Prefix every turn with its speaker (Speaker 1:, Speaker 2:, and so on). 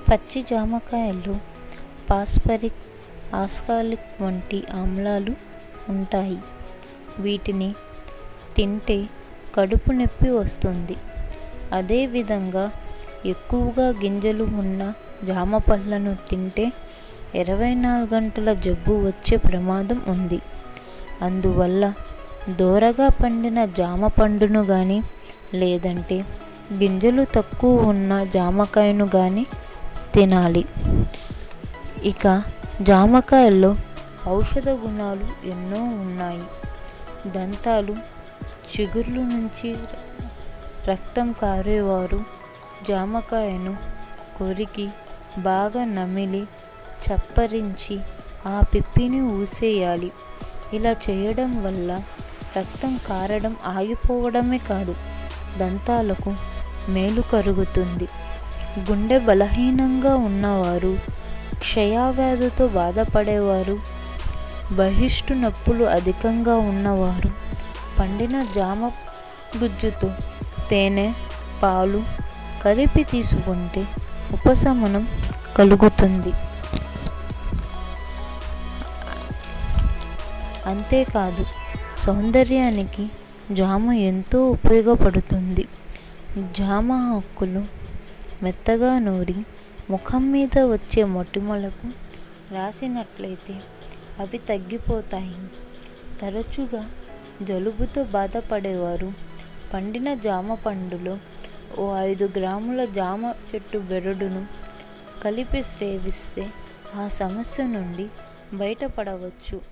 Speaker 1: పచ్చి జామకాయల్లో పాస్పరిక్ ఆస్కాలిక్ వంటి ఆమ్లాలు ఉంటాయి వీటిని తింటే కడుపు నొప్పి వస్తుంది అదేవిధంగా ఎక్కువగా గింజలు ఉన్న జామ పళ్ళను తింటే ఇరవై నాలుగు గంటల జబ్బు వచ్చే ప్రమాదం ఉంది అందువల్ల దోరగా పండిన జామ పండును కానీ లేదంటే గింజలు తక్కువ ఉన్న జామకాయను కానీ తినాలి ఇక జామకాయల్లో ఔషధ గుణాలు ఎన్నో ఉన్నాయి దంతాలు చిగుర్లు నుంచి రక్తం కారేవారు జామకాయను కొరికి బాగా నమిలి చప్పరించి ఆ పిప్పిని ఊసేయాలి ఇలా చేయడం వల్ల రక్తం కారడం ఆగిపోవడమే కాదు దంతాలకు మేలు కలుగుతుంది గుండె బలహీనంగా ఉన్నవారు క్షయవ్యాధితో బాధపడేవారు బహిష్టు నొప్పులు అధికంగా ఉన్నవారు పండిన జామ గుజ్జుతో తేనె పాలు కలిపి తీసుకుంటే ఉపశమనం కలుగుతుంది అంతేకాదు సౌందర్యానికి జామ ఎంతో ఉపయోగపడుతుంది జామ ఆకులు మెత్తగా నూరి ముఖం మీద వచ్చే మొటిమలకు రాసినట్లయితే అవి తగ్గిపోతాయి తరచుగా జలుబుతో బాధపడేవారు పండిన జామ పండులో ఓ ఐదు గ్రాముల జామ చెట్టు బెరడును కలిపి సేవిస్తే ఆ సమస్య నుండి బయటపడవచ్చు